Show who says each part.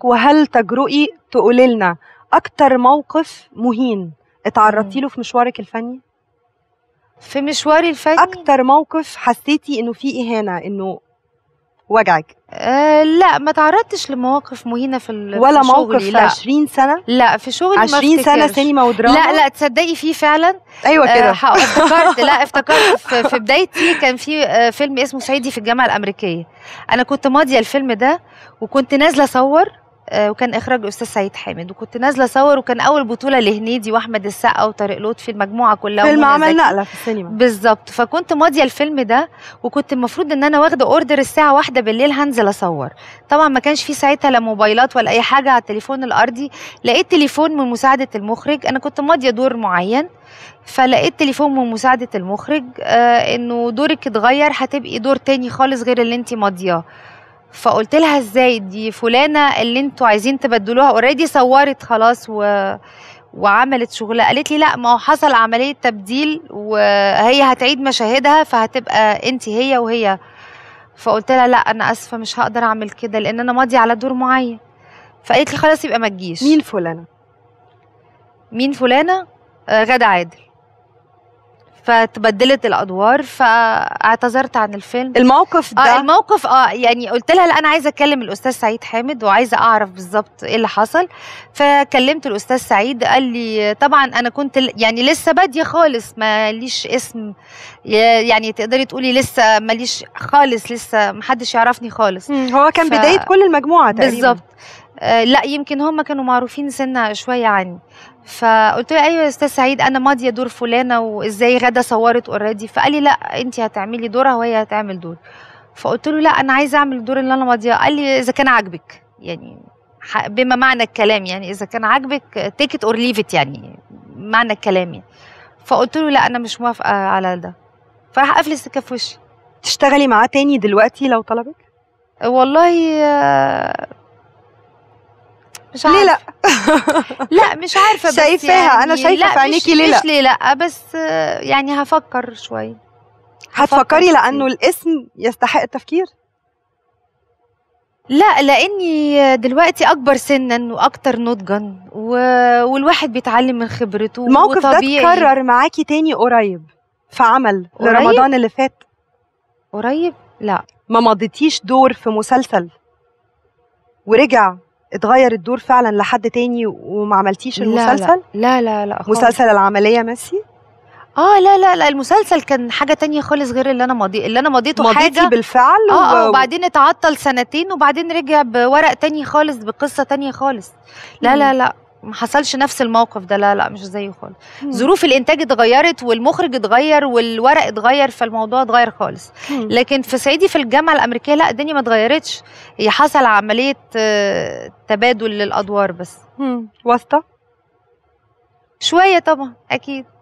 Speaker 1: حضرتك وهل تجرؤي تقولي لنا اكتر موقف مهين اتعرضتي له في مشوارك الفني
Speaker 2: في مشواري الفني
Speaker 1: اكتر موقف حسيتي انه في اهانه انه وجعك
Speaker 2: آه لا ما تعرضتش لمواقف مهينه في ال-
Speaker 1: ولا
Speaker 2: في
Speaker 1: موقف
Speaker 2: شغلي
Speaker 1: في
Speaker 2: لا
Speaker 1: 20 سنه
Speaker 2: لا في شغلي ما
Speaker 1: 20 سنه
Speaker 2: افتكرش.
Speaker 1: سينما ودراما
Speaker 2: لا لا تصدقي فيه فعلا
Speaker 1: ايوه
Speaker 2: آه،
Speaker 1: كده
Speaker 2: ح- افتكرت لا افتكرت في, في بدايتي كان في آه، فيلم اسمه صعيدي في الجامعه الامريكيه انا كنت ماضيه الفيلم ده وكنت نازله اصور آه، وكان اخراج استاذ سعيد حامد وكنت نازله اصور وكان اول بطوله لهنيدي واحمد السقا وطارق لطفي المجموعه كلها
Speaker 1: فيلم
Speaker 2: ومنى
Speaker 1: عمل
Speaker 2: زكي.
Speaker 1: نقله في السينما
Speaker 2: بالظبط فكنت ماضيه الفيلم ده وكنت المفروض ان انا واخده اوردر الساعه واحدة بالليل هنزل اصور طبعا ما كانش في ساعتها لا موبايلات ولا اي حاجه على التليفون الارضي لقيت تليفون من مساعده المخرج انا كنت ماضيه دور معين فلقيت تليفون من مساعده المخرج آه انه دورك اتغير هتبقي دور تاني خالص غير اللي انت ماضياه فقلت لها ازاي دي فلانه اللي انتوا عايزين تبدلوها اوريدي صورت خلاص و وعملت شغلها قالت لي لا ما هو حصل عمليه تبديل وهي هتعيد مشاهدها فهتبقى انت هي وهي فقلت لها لا انا اسفه مش هقدر اعمل كده لان انا ماضيه على دور معين فقالت لي خلاص يبقى ما تجيش
Speaker 1: مين فلانه
Speaker 2: مين فلانه آه غادة عادل فتبدلت الادوار فاعتذرت عن الفيلم
Speaker 1: الموقف
Speaker 2: اه
Speaker 1: ده
Speaker 2: الموقف اه يعني قلت لها لا انا عايزه اكلم الاستاذ سعيد حامد وعايزه اعرف بالظبط ايه اللي حصل فكلمت الاستاذ سعيد قال لي طبعا انا كنت ل- يعني لسه باديه خالص ماليش اسم ي- يعني تقدري تقولي لسه ماليش خالص لسه محدش يعرفني خالص
Speaker 1: مم، هو كان
Speaker 2: ف-
Speaker 1: بدايه كل المجموعه تقريبا
Speaker 2: بالظبط آه لا يمكن هم كانوا معروفين سنة شوية عني فقلت له ايوه يا استاذ سعيد انا ماضيه دور فلانه وازاي غاده صورت اوريدي فقال لي لا انت هتعملي دورها وهي هتعمل دور فقلت له لا انا عايزه اعمل الدور اللي انا ماضيه قال لي اذا كان عاجبك يعني ح- بما معنى الكلام يعني اذا كان عاجبك تيك ات اور ليف ات يعني معنى الكلام يعني فقلت له لا انا مش موافقه على ده فراح قفل السكه في وشي
Speaker 1: تشتغلي معاه تاني دلوقتي لو طلبك
Speaker 2: والله آه، مش
Speaker 1: ليه لا
Speaker 2: لا مش عارفه بس
Speaker 1: شايفاها،
Speaker 2: يعني
Speaker 1: أنا شايفة
Speaker 2: لا
Speaker 1: في عينيكي
Speaker 2: مش
Speaker 1: ليه لا.
Speaker 2: مش ليه لا بس آه، يعني هفكر شويه
Speaker 1: هتفكري
Speaker 2: كتير.
Speaker 1: لانه الاسم يستحق التفكير
Speaker 2: لا لاني دلوقتي اكبر سنا واكتر نضجا و... والواحد بيتعلم من خبرته
Speaker 1: الموقف ده
Speaker 2: وطبيعي
Speaker 1: اتكرر معاكي تاني قريب في عمل
Speaker 2: قريب؟
Speaker 1: لرمضان اللي فات
Speaker 2: قريب لا
Speaker 1: ما مضيتيش دور في مسلسل ورجع اتغير الدور فعلا لحد تاني وما عملتيش
Speaker 2: لا
Speaker 1: المسلسل
Speaker 2: لا لا لا خالص.
Speaker 1: مسلسل العملية ميسي
Speaker 2: اه لا لا لا المسلسل كان حاجه تانية خالص غير اللي انا ماضي اللي انا مضيته
Speaker 1: مضيتي
Speaker 2: حاجه
Speaker 1: بالفعل
Speaker 2: اه اه
Speaker 1: و-
Speaker 2: وبعدين اتعطل سنتين وبعدين رجع بورق تاني خالص بقصه تانية خالص لا لا لا ما حصلش نفس الموقف ده لا لا مش زيه خالص
Speaker 1: مم.
Speaker 2: ظروف الانتاج اتغيرت والمخرج اتغير والورق اتغير فالموضوع اتغير خالص
Speaker 1: مم.
Speaker 2: لكن في صعيدي في الجامعه الامريكيه لا الدنيا ما اتغيرتش هي حصل عمليه آه، تبادل للادوار بس
Speaker 1: مم. واسطة
Speaker 2: شويه طبعا اكيد